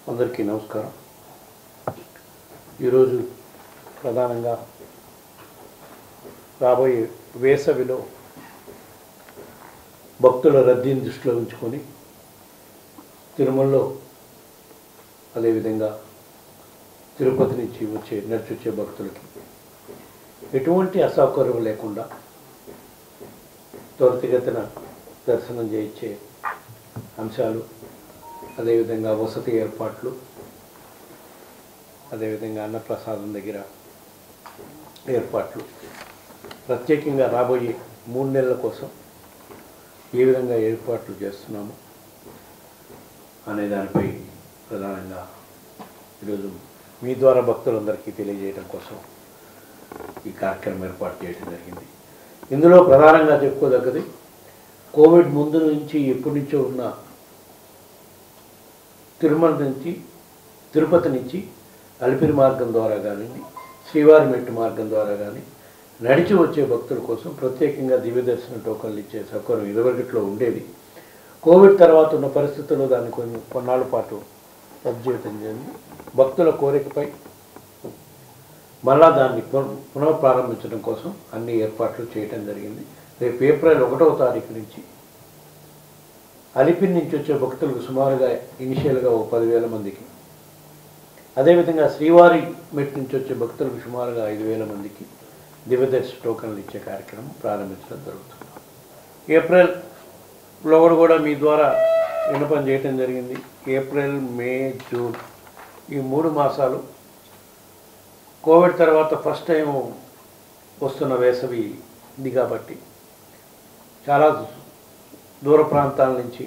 అందరికీ నమస్కారం ఈరోజు ప్రధానంగా రాబోయే వేసవిలో భక్తుల రద్దీని దృష్టిలో ఉంచుకొని తిరుమలలో అదేవిధంగా తిరుపతి నుంచి వచ్చే నడిచొచ్చే భక్తులకి ఎటువంటి అసౌకర్యం లేకుండా త్వరితగతిన దర్శనం చేయించే అంశాలు అదేవిధంగా వసతి ఏర్పాట్లు అదేవిధంగా అన్నప్రసాదం దగ్గర ఏర్పాట్లు ప్రత్యేకంగా రాబోయే మూడు నెలల కోసం ఏ విధంగా ఏర్పాట్లు చేస్తున్నాము అనే దానిపై ప్రధానంగా ఈరోజు మీ ద్వారా భక్తులందరికీ తెలియజేయడం కోసం ఈ కార్యక్రమం ఏర్పాటు చేయడం జరిగింది ఇందులో ప్రధానంగా చెప్పుకోదగ్గది కోవిడ్ ముందు నుంచి ఎప్పటి నుంచో ఉన్న తిరుమల నుంచి తిరుపతి నుంచి అలిపిరి మార్గం ద్వారా కానివ్వండి శ్రీవారి మెట్టు మార్గం ద్వారా కానీ నడిచి వచ్చే భక్తుల కోసం ప్రత్యేకంగా దివ్య దర్శన టోకన్లు ఇచ్చే సౌకర్యం ఇదివరకట్లో ఉండేది కోవిడ్ తర్వాత ఉన్న పరిస్థితుల్లో దాన్ని కొన్ని కొన్నాళ్ళ పాటు రద్దు చేయడం జరిగింది భక్తుల కోరికపై మళ్ళా దాన్ని పున- పునఃప్రారంభించడం కోసం అన్ని ఏర్పాట్లు చేయడం జరిగింది రేపు ఏప్రిల్ ఒకటవ తారీఖు నుంచి అలిపిరి నుంచి వచ్చే భక్తులకు సుమారుగా ఇనిషియల్గా ఒక పదివేల మందికి అదేవిధంగా శ్రీవారి మెట్ నుంచి వచ్చే భక్తులకు సుమారుగా ఐదు వేల మందికి దివ్యదర్శి టోకన్లు ఇచ్చే కార్యక్రమం ప్రారంభించడం జరుగుతుంది ఏప్రిల్లో కూడా మీ ద్వారా విన్నపం చేయటం జరిగింది ఏప్రిల్ మే జూన్ ఈ మూడు మాసాలు కోవిడ్ తర్వాత ఫస్ట్ టైం వస్తున్న వేసవి ఇది కాబట్టి చాలా దూర ప్రాంతాల నుంచి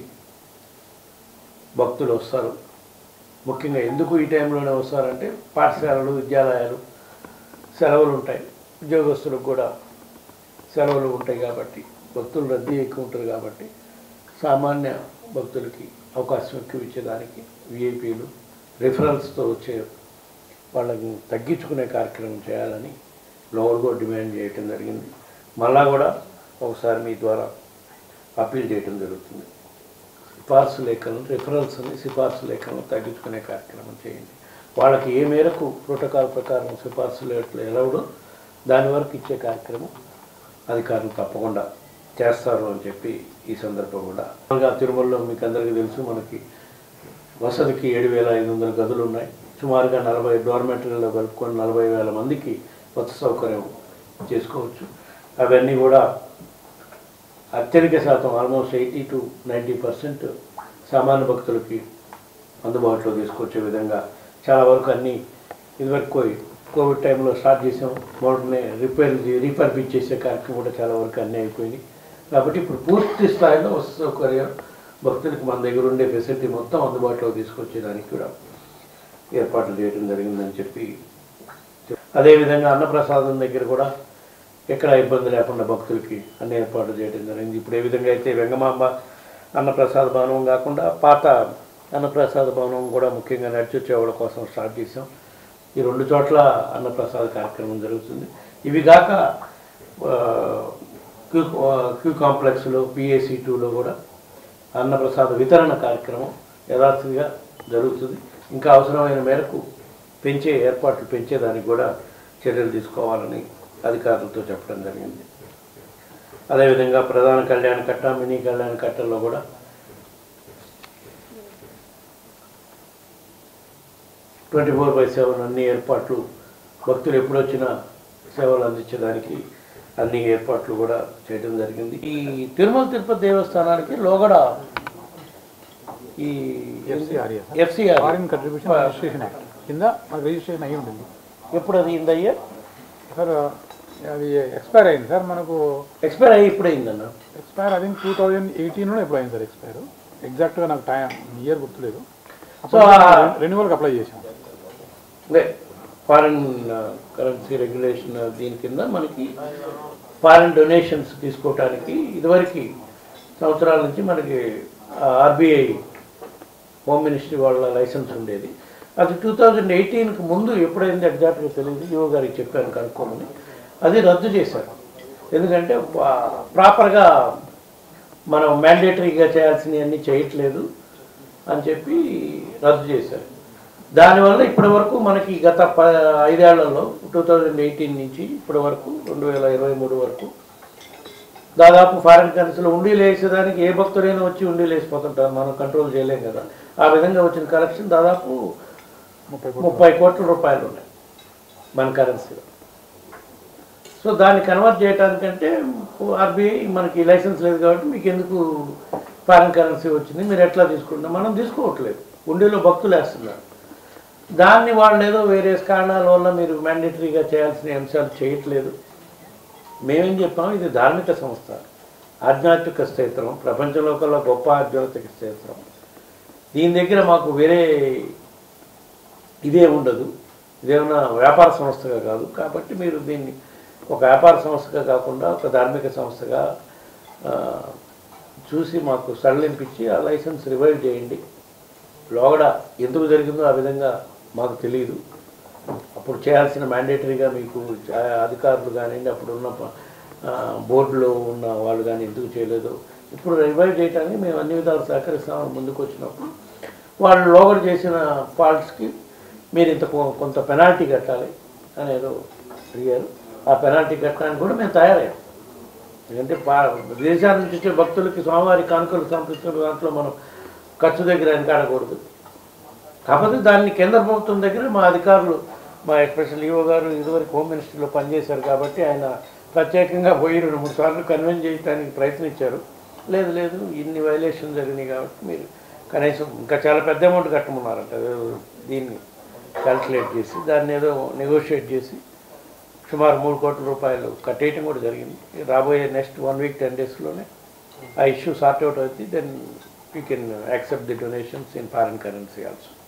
భక్తులు వస్తారు ముఖ్యంగా ఎందుకు ఈ టైంలోనే వస్తారంటే పాఠశాలలు విద్యాలయాలు సెలవులు ఉంటాయి ఉద్యోగస్తులకు కూడా సెలవులు ఉంటాయి కాబట్టి భక్తులు రద్దీ ఎక్కువ ఉంటుంది కాబట్టి సామాన్య భక్తులకి అవకాశం ఎక్కువ ఇచ్చేదానికి విఐపీలు రిఫరల్స్తో వచ్చే వాళ్ళని తగ్గించుకునే కార్యక్రమం చేయాలని లోవర్గా డిమాండ్ చేయటం జరిగింది మళ్ళా కూడా ఒకసారి మీ ద్వారా అప్పీల్ చేయటం జరుగుతుంది సిఫార్సు లేఖలను రిఫరల్స్ని సిఫార్సు లేఖలను తగ్గించుకునే కార్యక్రమం చేయండి వాళ్ళకి ఏ మేరకు ప్రోటోకాల్ ప్రకారం సిఫార్సు లేఖలు ఎలవడో దాని వరకు ఇచ్చే కార్యక్రమం అధికారులు తప్పకుండా చేస్తారు అని చెప్పి ఈ సందర్భం కూడా మామూలుగా తిరుమలలో మీకు అందరికీ తెలుసు మనకి వసతికి ఏడు వేల ఐదు వందల గదులు ఉన్నాయి సుమారుగా నలభై డోర్మెటరీలో కలుపుకొని నలభై వేల మందికి కొత్త సౌకర్యం చేసుకోవచ్చు అవన్నీ కూడా అత్యధిక శాతం almost eighty to ninety percent సామాన్య భక్తులకి అందుబాటులో తీసుకొచ్చే విధంగా చాలా వరకు అన్నీ ఇదివరకు కోవి- కోవిడ్ టైంలో స్టార్ట్ చేసాం మోడల్ని రిపేర్ రీపర్ఫిట్ చేసే కార్యక్రమం కూడా చాలా వరకు అన్నీ అయిపోయినాయి కాబట్టి ఇప్పుడు పూర్తి స్థాయిలో వసతి సౌకర్యం భక్తులకు మన దగ్గర ఉండే ఫెసిలిటీ మొత్తం అందుబాటులో తీసుకొచ్చేదానికి కూడా ఏర్పాట్లు చేయడం జరిగిందని చెప్పి అదేవిధంగా అన్నప్రసాదం దగ్గర కూడా ఎక్కడ ఇబ్బంది లేకుండా భక్తులకి అన్ని ఏర్పాట్లు చేయడం జరిగింది ఇప్పుడు ఏ విధంగా అయితే వెంగమాంబ అన్నప్రసాద భవనం కాకుండా పాత అన్నప్రసాద భవనం కూడా ముఖ్యంగా నడిచొచ్చేవాళ్ళ కోసం స్టార్ట్ చేసాం ఈ రెండు చోట్ల అన్నప్రసాద కార్యక్రమం జరుగుతుంది ఇవి కాక ఆ, క్యూ ఆ, క్యూ కాంప్లెక్స్లో పిఏసి టూలో కూడా అన్నప్రసాద వితరణ కార్యక్రమం యథార్థంగా జరుగుతుంది ఇంకా అవసరమైన మేరకు పెంచే ఏర్పాట్లు పెంచేదానికి కూడా చర్యలు తీసుకోవాలని అధికారులతో చెప్పడం జరిగింది అదేవిధంగా ప్రధాన కళ్యాణ కట్ట మినీ కళ్యాణ కట్టల్లో కూడా ట్వంటీ ఫోర్ బై సెవెన్ అన్ని ఏర్పాట్లు భక్తులు ఎప్పుడు వచ్చినా సేవలు అందించడానికి అన్ని ఏర్పాట్లు కూడా చేయడం జరిగింది ఈ తిరుమల తిరుపతి దేవస్థానానికి లోగడ ఈ FCRA. FCR foreign contribution registration act కింద మనకు రిజిస్ట్రేషన్ అయ్యి ఉంటుంది ఎప్పుడు అది అయిందయ్యా సార్ అది ఎక్స్పైర్ అయింది సార్ మనకు ఎక్స్పైర్ అయ్యి ఇప్పుడు అయిందన్న ఎక్స్పైర్ అది టూ థౌజండ్ ఎయిటీన్లో ఎప్పుడు అయింది సార్ ఎక్స్పైర్ ఎగ్జాక్ట్గా నాకు టైం ఇయర్ గుర్తులేదు సో రెన్యువల్కి అప్లై చేశాం అదే ఫారిన్ కరెన్సీ రెగ్యులేషన్ దీని కింద మనకి ఫారిన్ డొనేషన్స్ తీసుకోవటానికి ఇదివరకు సంవత్సరాల నుంచి మనకి ఆర్బీఐ హోమ్ మినిస్ట్రీ వాళ్ళ లైసెన్స్ ఉండేది అది టూ థౌజండ్ ఎయిటీన్కి ముందు ఎప్పుడైంది ఎగ్జాక్ట్గా తెలియదు యువ గారికి చెప్పాను కనుక్కోమని అది రద్దు చేశారు ఎందుకంటే ప్రాపర్గా మనం మ్యాండేటరీగా చేయాల్సినవన్నీ చేయట్లేదు అని చెప్పి రద్దు చేశారు దానివల్ల ఇప్పటి వరకు మనకి గత ప ఐదేళ్లలో టూ థౌజండ్ ఎయిటీన్ నుంచి ఇప్పటి వరకు రెండు వేల ఇరవై మూడు వరకు దాదాపు ఫారిన్ కరెన్సీలో ఉండీలు వేసేదానికి ఏ భక్తుడైనా వచ్చి ఉండీలు వేసిపోతుంటారు మనం కంట్రోల్ చేయలేం కదా ఆ విధంగా వచ్చిన కలెక్షన్ దాదాపు ముప్పై ముప్పై కోట్ల రూపాయలు ఉన్నాయి మన కరెన్సీలో సో దాన్ని కన్వర్ట్ చేయడానికంటే ఆర్బీఐ మనకి లైసెన్స్ లేదు కాబట్టి మీకు ఎందుకు ఫారిన్ కరెన్సీ వచ్చింది మీరు ఎట్లా తీసుకుంటాం మనం తీసుకోవట్లేదు ఉండిలో భక్తులు వేస్తున్నారు దాన్ని వాళ్ళు ఏదో వేరే కారణాల వల్ల మీరు మ్యాండేటరీగా చేయాల్సిన అంశాలు చేయట్లేదు మేమేం చెప్పాం ఇది ధార్మిక సంస్థ ఆధ్యాత్మిక క్షేత్రం ప్రపంచంలో కల్లా గొప్ప ఆధ్యాత్మిక క్షేత్రం దీని దగ్గర మాకు వేరే ఇదే ఉండదు ఇదేమన్నా వ్యాపార సంస్థగా కాదు కాబట్టి మీరు దీన్ని ఒక వ్యాపార సంస్థగా కాకుండా ఒక ధార్మిక సంస్థగా ఆ, చూసి మాకు సడలింపించి ఆ లైసెన్స్ రివైవ్ చేయండి లోగడ ఎందుకు జరిగిందో ఆ విధంగా మాకు తెలియదు అప్పుడు చేయాల్సిన మ్యాండేటరీగా మీకు చా- అధికారులు కానివ్వండి అప్పుడు ఉన్న ప- ఆ, బోర్డులో ఉన్న వాళ్ళు కానీ ఎందుకు చేయలేదు ఇప్పుడు రివైవ్ చేయడానికి మేము అన్ని విధాలు సహకరిస్తామని ముందుకు వచ్చినప్పుడు వాళ్ళు లోగడ చేసిన ఫాల్ట్స్కి మీరు ఇంత కొ- కొంత పెనాల్టీ కట్టాలి అనేదో అడిగారు ఆ పెనాల్టీ కట్టడానికి కూడా మేము తయారయ్యాం ఎందుకంటే పా విదేశాల నుంచి వచ్చే భక్తులకి స్వామివారి కానుకలు సమర్పించిన దాంట్లో మనం ఖర్చు దగ్గర వెనకాడకూడదు కాకపోతే దాన్ని కేంద్ర ప్రభుత్వం దగ్గర మా అధికారులు మా ఎస్పెషల్ ఈఓ గారు ఇదివరకు హోమ్ మినిస్ట్రీలో పనిచేశారు కాబట్టి ఆయన ప్రత్యేకంగా పోయి రెండు మూడు సార్లు కన్విన్స్ చేయడానికి ప్రయత్నించారు లేదు లేదు ఇన్ని వైలేషన్ జరిగినాయి కాబట్టి మీరు కనీసం ఇంకా చాలా పెద్ద అమౌంట్ కట్టమన్నారంట అదే దీన్ని క్యాల్కులేట్ చేసి దాన్ని ఏదో నెగోషియేట్ చేసి సుమారు మూడు కోట్ల రూపాయలు కట్టేయటం కూడా జరిగింది రాబోయే నెక్స్ట్ వన్ వీక్ టెన్ డేస్లోనే ఆ ఇష్యూ సార్ట్ అవుట్ అవుతుంది then you can accept the donations in foreign currency also